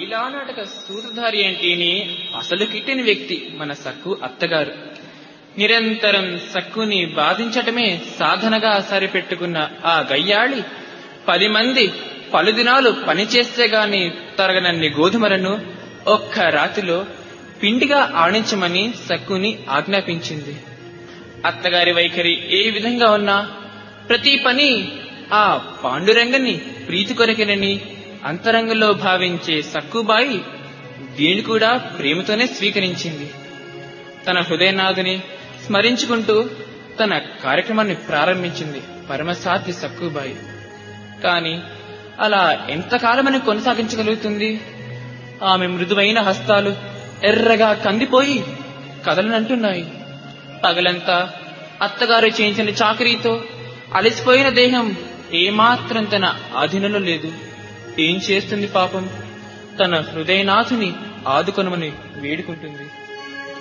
లీలానాటక సూత్రధారి అంటేనే అసలు కిట్టిన వ్యక్తి మన సక్కు అత్తగారు నిరంతరం సక్కుని బాధించటమే సాధనగా సరిపెట్టుకున్న ఆ గయ్యాళి పది మంది పలుదినాలు పనిచేస్తే గాని తరగనన్ని గోధుమలను ఒక్క రాతిలో పిండిగా ఆడించమని సక్కుని ఆజ్ఞాపించింది అత్తగారి వైఖరి ఏ విధంగా ఉన్నా ప్రతి పని ఆ పాండురంగని ప్రీతి కొరకెనని అంతరంగంలో భావించే సక్కుబాయి దీన్ని కూడా ప్రేమతోనే స్వీకరించింది తన హృదయనాథుని స్మరించుకుంటూ తన కార్యక్రమాన్ని ప్రారంభించింది పరమసాధ్య సక్కుబాయి కాని అలా ఎంతకాలమని కొనసాగించగలుగుతుంది ఆమె మృదువైన హస్తాలు ఎర్రగా కందిపోయి కదలనంటున్నాయి పగలంతా అత్తగారు చేయించిన చాకరీతో అలసిపోయిన దేహం ఏమాత్రం తన ఆధీనంలో లేదు ఏం చేస్తుంది పాపం తన హృదయనాథుని ఆదుకొనమని వేడుకుంటుంది